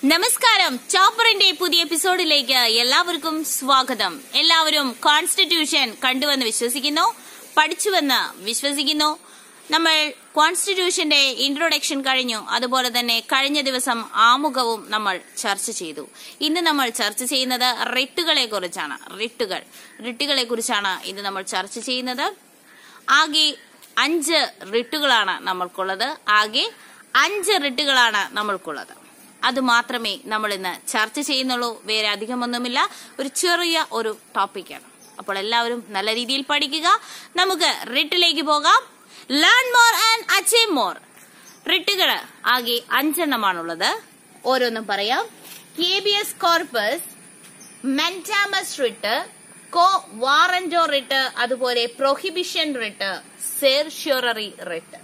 നമസ്കാരം ചോപ്പറിന്റെ പുതിയ എപ്പിസോഡിലേക്ക് എല്ലാവർക്കും സ്വാഗതം എല്ലാവരും കോൺസ്റ്റിറ്റ്യൂഷൻ കണ്ടുവെന്ന് വിശ്വസിക്കുന്നു പഠിച്ചുവെന്ന് വിശ്വസിക്കുന്നു നമ്മൾ കോൺസ്റ്റിറ്റ്യൂഷന്റെ ഇൻട്രൊഡക്ഷൻ കഴിഞ്ഞു അതുപോലെ തന്നെ കഴിഞ്ഞ ദിവസം ആമുഖവും നമ്മൾ ചർച്ച ചെയ്തു ഇന്ന് നമ്മൾ ചർച്ച ചെയ്യുന്നത് റിട്ടുകളെ കുറിച്ചാണ് റിട്ടുകൾ റിട്ടുകളെ കുറിച്ചാണ് ഇന്ന് നമ്മൾ ചർച്ച ചെയ്യുന്നത് ആകെ അഞ്ച് റിട്ടുകളാണ് നമ്മൾക്കുള്ളത് ആകെ അഞ്ച് റിട്ടുകളാണ് നമ്മൾക്കുള്ളത് അത് മാത്രമേ നമ്മൾ ഇന്ന് ചർച്ച ചെയ്യുന്നുള്ളൂ വേറെ അധികമൊന്നുമില്ല ഒരു ചെറിയ ഒരു ടോപ്പിക്കാണ് അപ്പോൾ എല്ലാവരും നല്ല രീതിയിൽ പഠിക്കുക നമുക്ക് റിട്ടിലേക്ക് പോകാം learn more and achieve more റിട്ടുകൾ ആകെ അഞ്ചെണ്ണമാണുള്ളത് ഓരോന്നും പറയാം habeas corpus mandamus writ quo warranto writ അതുപോലെ prohibition writ certiorari writ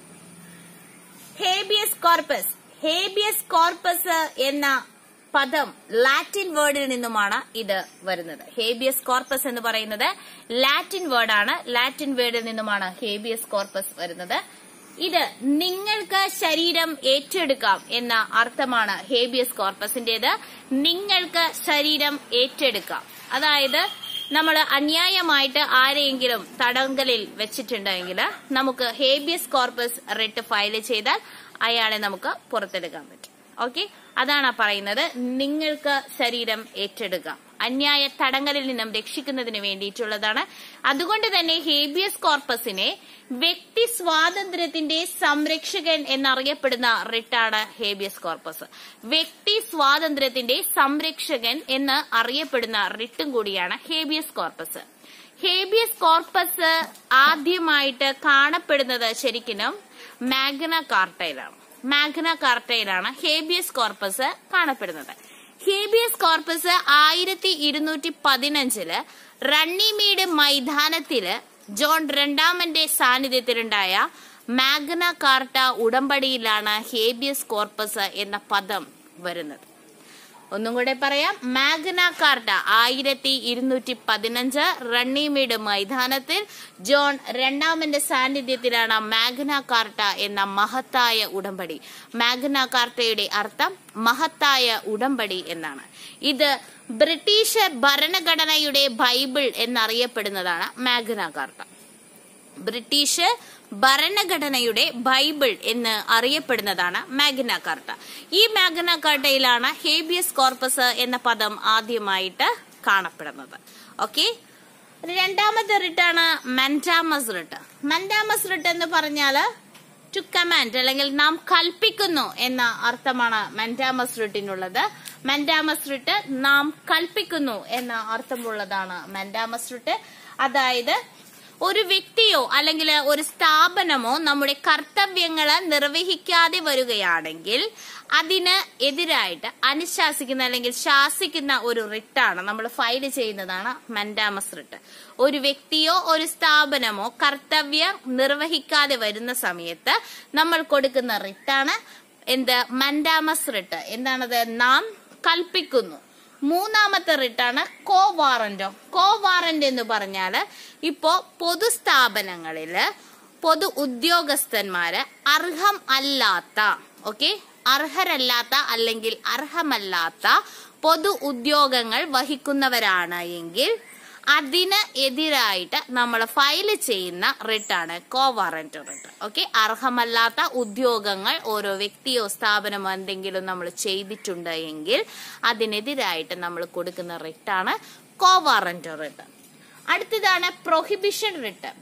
habeas corpus habeas corpus എന്ന പദം ലാറ്റിൻ വേർഡിൽ നിന്നുമാണ് ഇത് വരുന്നത് ഹേബിയസ് കോർപ്പസ് എന്ന് പറയുന്നത് ലാറ്റിൻ വേർഡാണ് ലാറ്റിൻ വേർഡിൽ നിന്നുമാണ് ഹേബിയസ് കോർപ്പസ് വരുന്നത് ഇത് നിങ്ങൾക്ക് ശരീരം ഏറ്റെടുക്കാം എന്ന അർത്ഥമാണ് ഹേബിയസ് കോർപ്പസിന്റേത് നിങ്ങൾക്ക് ശരീരം ഏറ്റെടുക്കാം അതായത് നമ്മൾ അന്യായമായിട്ട് ആരെയെങ്കിലും തടങ്കലിൽ വെച്ചിട്ടുണ്ടെങ്കിൽ നമുക്ക് ഹേബിയസ് കോർപ്പസ് റിട്ട് ഫയൽ ചെയ്താൽ അയാളെ നമുക്ക് പുറത്തെടുക്കാൻ പറ്റും ഓക്കെ അതാണ് പറയുന്നത് നിങ്ങൾക്ക് ശരീരം ഏറ്റെടുക്കാം അന്യായ തടങ്കലിൽ നിന്നും രക്ഷിക്കുന്നതിന് വേണ്ടിയിട്ടുള്ളതാണ് അതുകൊണ്ട് തന്നെ ഹേബിയസ് കോർപ്പസിനെ വ്യക്തി സ്വാതന്ത്ര്യത്തിന്റെ സംരക്ഷകൻ എന്നറിയപ്പെടുന്ന റിട്ടാണ് ഹേബിയസ് കോർപ്പസ് വ്യക്തി സ്വാതന്ത്ര്യത്തിന്റെ സംരക്ഷകൻ എന്ന് അറിയപ്പെടുന്ന റിട്ടും കൂടിയാണ് ഹേബിയസ് കോർപ്പസ് ഹേബിയസ് കോർപ്പസ് ആദ്യമായിട്ട് കാണപ്പെടുന്നത് ശരിക്കും മാഗ്ന കാർട്ടയിലാണ് മാഗ്ന കാർട്ടയിലാണ് ഹേബിയസ് കോർപ്പസ് കാണപ്പെടുന്നത് ഹേബിയസ് കോർപ്പസ് ആയിരത്തി ഇരുന്നൂറ്റി പതിനഞ്ചില് റണ്ണിമീഡ് മൈതാനത്തില് ജോൺ രണ്ടാമന്റെ സാന്നിധ്യത്തിലുണ്ടായ മാഗ്ന കാർട്ട ഉടമ്പടിയിലാണ് ഹേബിയസ് കോർപ്പസ് എന്ന പദം വരുന്നത് ഒന്നും കൂടെ പറയാം മാഗ്ന കാർട്ട ആയിരത്തി ഇരുന്നൂറ്റി പതിനഞ്ച് റണ്ണിമീഡ് മൈതാനത്തിൽ ജോൺ രണ്ടാമന്റെ സാന്നിധ്യത്തിലാണ് മാഗ്ന കാർട്ട എന്ന മഹത്തായ ഉടമ്പടി മാഗ്ന കാർട്ടയുടെ അർത്ഥം മഹത്തായ ഉടമ്പടി എന്നാണ് ഇത് ബ്രിട്ടീഷ് ഭരണഘടനയുടെ ബൈബിൾ എന്നറിയപ്പെടുന്നതാണ് മാഗ്ന കാർട്ട ബ്രിട്ടീഷ് ഭരണഘടനയുടെ ബൈബിൾ എന്ന് അറിയപ്പെടുന്നതാണ് മാഗ്ന കാർട്ട ഈ മാഗ്ന കാർട്ടയിലാണ് ഹേബിയസ് കോർപ്പസ് എന്ന പദം ആദ്യമായിട്ട് കാണപ്പെടുന്നത് ഓക്കെ രണ്ടാമത്തെ റിട്ടാണ് മെന്റാമസ് റിട്ട് മെന്റാമസ് റിട്ട് എന്ന് പറഞ്ഞാല് ടു കമാൻഡ് അല്ലെങ്കിൽ നാം കൽപ്പിക്കുന്നു എന്ന അർത്ഥമാണ് മെന്റാമസ് റിട്ടിനുള്ളത് മെന്റാമസ് റിട്ട് നാം കൽപ്പിക്കുന്നു എന്ന അർത്ഥമുള്ളതാണ് മെന്റാമസ് റിട്ട് അതായത് ഒരു വ്യക്തിയോ അല്ലെങ്കിൽ ഒരു സ്ഥാപനമോ നമ്മുടെ കർത്തവ്യങ്ങള് നിർവഹിക്കാതെ വരികയാണെങ്കിൽ അതിന് എതിരായിട്ട് അനുശാസിക്കുന്ന അല്ലെങ്കിൽ ശാസിക്കുന്ന ഒരു റിട്ടാണ് നമ്മൾ ഫയൽ ചെയ്യുന്നതാണ് മെന്റാമസ് റിട്ട് ഒരു വ്യക്തിയോ ഒരു സ്ഥാപനമോ കർത്തവ്യം നിർവഹിക്കാതെ വരുന്ന സമയത്ത് നമ്മൾ കൊടുക്കുന്ന റിട്ടാണ് എന്ത് മെന്റാമസ് റിട്ട് എന്താണത് നാം കൽപ്പിക്കുന്നു മൂന്നാമത്തെ റിട്ടാണ് കോ വാറന്റോ കോ വാറന്റ് എന്ന് പറഞ്ഞാല് ഇപ്പോ പൊതുസ്ഥാപനങ്ങളില് പൊതു ഉദ്യോഗസ്ഥന്മാര് അർഹം അല്ലാത്ത ഓക്കെ അർഹരല്ലാത്ത അല്ലെങ്കിൽ അർഹമല്ലാത്ത പൊതു ഉദ്യോഗങ്ങൾ വഹിക്കുന്നവരാണ് എങ്കിൽ അതിന് എതിരായിട്ട് നമ്മൾ ഫയൽ ചെയ്യുന്ന റിട്ടാണ് കോവാറന്റ് റിട്ട് ഓക്കെ അർഹമല്ലാത്ത ഉദ്യോഗങ്ങൾ ഓരോ വ്യക്തിയോ സ്ഥാപനമോ എന്തെങ്കിലും നമ്മൾ ചെയ്തിട്ടുണ്ട് എങ്കിൽ അതിനെതിരായിട്ട് നമ്മൾ കൊടുക്കുന്ന റിട്ടാണ് കോവാറന്റ് റിട്ട് അടുത്തതാണ് പ്രൊഹിബിഷൻ റിട്ട്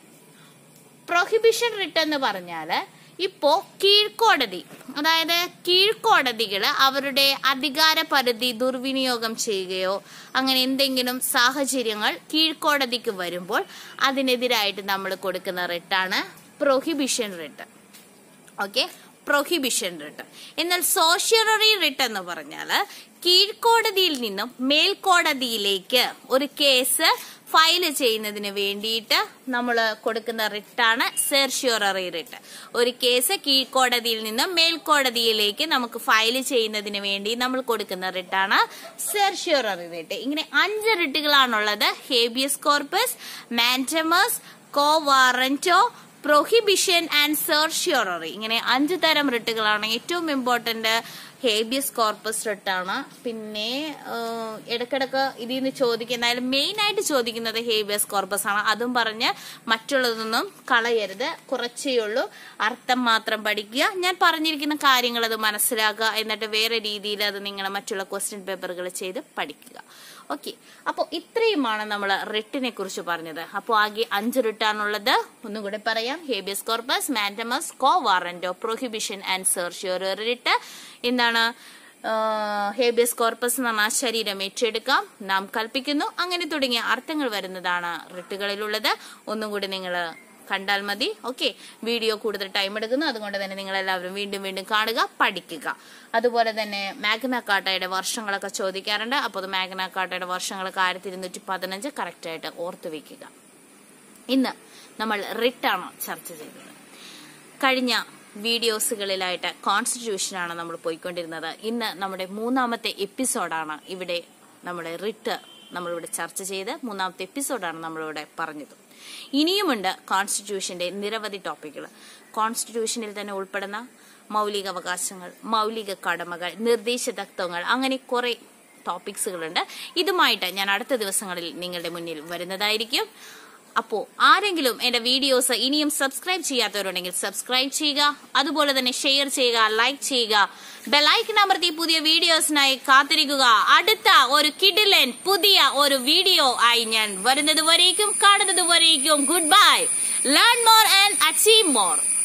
പ്രൊഹിബിഷൻ റിട്ട് എന്ന് പറഞ്ഞാല് ഇപ്പോ കീഴ്ക്കോടതി അതായത് കീഴ്ക്കോടതികൾ അവരുടെ അധികാര പരിധി ദുർവിനിയോഗം ചെയ്യുകയോ അങ്ങനെ എന്തെങ്കിലും സാഹചര്യങ്ങൾ കീഴ്ക്കോടതിക്ക് വരുമ്പോൾ അതിനെതിരായിട്ട് നമ്മൾ കൊടുക്കുന്ന റിട്ടാണ് prohibition writ okay prohibition writ എന്നാൽ സോഷ്യററി റിട്ട് എന്ന് പറഞ്ഞാൽ കീഴ്ക്കോടതിയിൽ നിന്നും മേൽക്കോടതിയിലേക്ക് ഒരു കേസ് ഫയൽ ചെയ്യുന്നതിന് വേണ്ടിയിട്ട് നമ്മൾ കൊടുക്കുന്ന റിട്ടാണ് സെർഷ്യൂററി റിട്ട് ഒരു കേസ് കീഴ്ക്കോടതിയിൽ നിന്നും മേൽക്കോടതിയിലേക്ക് നമുക്ക് ഫയൽ ചെയ്യുന്നതിന് വേണ്ടി നമ്മൾ കൊടുക്കുന്ന റിട്ടാണ് സെർഷ്യൂററി റിട്ട് ഇങ്ങനെ അഞ്ച് റിട്ടുകളാണുള്ളത് habeas corpus mandamus quo warranto prohibition and certiorari ഇങ്ങനെ അഞ്ച് തരം റിട്ടുകളാണ് ഏറ്റവും ഇമ്പോർട്ടന്റ് ഹേബിയസ് കോർപ്പസ് റിട്ടാണ് പിന്നെ ഏഹ്, ഇടക്കിടക്ക് ഇതിൽ നിന്ന് ചോദിക്കുന്ന അതിൽ മെയിൻ ആയിട്ട് ചോദിക്കുന്നത് ഹേബിയസ് കോർപ്പസ് ആണ് അതും പറഞ്ഞ് മറ്റുള്ളതൊന്നും കളയരുത് കുറച്ചേ ഉള്ളൂ അർത്ഥം മാത്രം പഠിക്കുക ഞാൻ പറഞ്ഞിരിക്കുന്ന കാര്യങ്ങൾ അത് മനസ്സിലാക്കുക എന്നിട്ട് വേറെ രീതിയിൽ അത് നിങ്ങൾ മറ്റുള്ള ക്വസ്റ്റ്യൻ പേപ്പറുകൾ ചെയ്ത് പഠിക്കുക ഓക്കെ അപ്പോൾ ഇത്രയുമാണ് നമ്മൾ റിട്ടിനെ കുറിച്ച് പറഞ്ഞത് അപ്പോൾ ആകെ അഞ്ച് റിട്ടാണുള്ളത് ഒന്നും കൂടെ പറയാം habeas corpus mandamus quo warranto prohibition and certiorari writ എന്താണ് ഹേബിയസ് കോർപ്പസ് എന്ന് പറഞ്ഞാൽ ശരീരം ഏറ്റെടുക്കാം നാം കൽപ്പിക്കുന്നു അങ്ങനെ തുടങ്ങിയ അർത്ഥങ്ങൾ വരുന്നതാണ് റിട്ടുകളിലുള്ളത് ഒന്നും കൂടി നിങ്ങൾ കണ്ടാൽ മതി ഓക്കെ വീഡിയോ കൂടുതൽ ടൈം എടുക്കുന്നു അതുകൊണ്ട് തന്നെ നിങ്ങൾ എല്ലാവരും വീണ്ടും വീണ്ടും കാണുക പഠിക്കുക അതുപോലെ തന്നെ മാഗ്ന കാട്ടയുടെ വർഷങ്ങളൊക്കെ ചോദിക്കാറുണ്ട് അപ്പോൾ അത് മാഗ്ന കാട്ടയുടെ വർഷങ്ങളൊക്കെ ആയിരത്തി ഇരുന്നൂറ്റി പതിനഞ്ച് കറക്റ്റായിട്ട് ഓർത്ത് വെക്കുക ഇന്ന് നമ്മൾ റിട്ടാണ് ചർച്ച ചെയ്തത് കഴിഞ്ഞ വീഡിയോസുകളിലായിട്ട് കോൺസ്റ്റിറ്റ്യൂഷനാണ് നമ്മൾ പോയിക്കൊണ്ടിരുന്നത് ഇന്ന് നമ്മുടെ മൂന്നാമത്തെ എപ്പിസോഡാണ് ഇവിടെ നമ്മുടെ റിട്ട് നമ്മളിവിടെ ചർച്ച ചെയ്ത് മൂന്നാമത്തെ എപ്പിസോഡാണ് നമ്മളിവിടെ പറഞ്ഞത് ഇനിയുമുണ്ട് കോൺസ്റ്റിറ്റ്യൂഷന്റെ നിരവധി ടോപ്പിക്കുകൾ കോൺസ്റ്റിറ്റ്യൂഷനിൽ തന്നെ ഉൾപ്പെടുന്ന മൗലിക അവകാശങ്ങൾ മൗലിക കടമകൾ നിർദ്ദേശ തത്വങ്ങൾ അങ്ങനെ കുറെ ടോപ്പിക്സുകളുണ്ട് ഇതുമായിട്ട് ഞാൻ അടുത്ത ദിവസങ്ങളിൽ നിങ്ങളുടെ മുന്നിൽ വരുന്നതായിരിക്കും അപ്പോ ആരെങ്കിലും എന്റെ വീഡിയോസ് ഇനിയും സബ്സ്ക്രൈബ് ചെയ്യാത്തവരുണ്ടെങ്കിൽ സബ്സ്ക്രൈബ് ചെയ്യുക അതുപോലെ തന്നെ ഷെയർ ചെയ്യുക ലൈക്ക് ചെയ്യുക ബെലൈക്കൻ അമർത്തി പുതിയ വീഡിയോസിനായി കാത്തിരിക്കുക അടുത്ത ഒരു കിഡിലൻ പുതിയ ഒരു വീഡിയോ ആയി ഞാൻ വരുന്നത് വരേക്കും കാണുന്നത് വരേക്കും goodbye learn more and achieve more